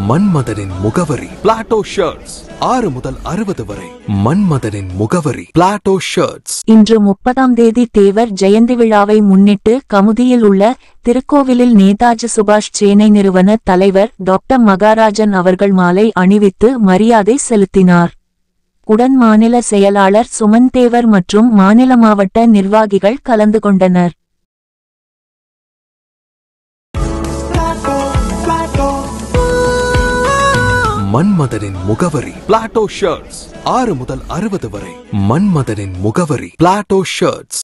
மன்மதனின் முகவரி Plato shirts ஆறு முதல் அறுபது வரை மன்மதனின் முகவரி பிளாட்டோ ஷர்ட்ஸ் இன்று முப்பதாம் தேதி தேவர் ஜெயந்தி விழாவை முன்னிட்டு கமுதியில் உள்ள திருக்கோவிலில் நேதாஜி சுபாஷ் சேனை நிறுவன தலைவர் டாக்டர் மகாராஜன் அவர்கள் மாலை அணிவித்து மரியாதை செலுத்தினார் உடன் மாநில செயலாளர் சுமன் தேவர் மற்றும் மாநில மாவட்ட நிர்வாகிகள் கலந்து கொண்டனர் மன்மதனின் முகவரி பிளாட்டோ ஷர்ட்ஸ் ஆறு முதல் அறுபது வரை மன்மதனின் முகவரி பிளாட்டோ ஷர்ட்ஸ்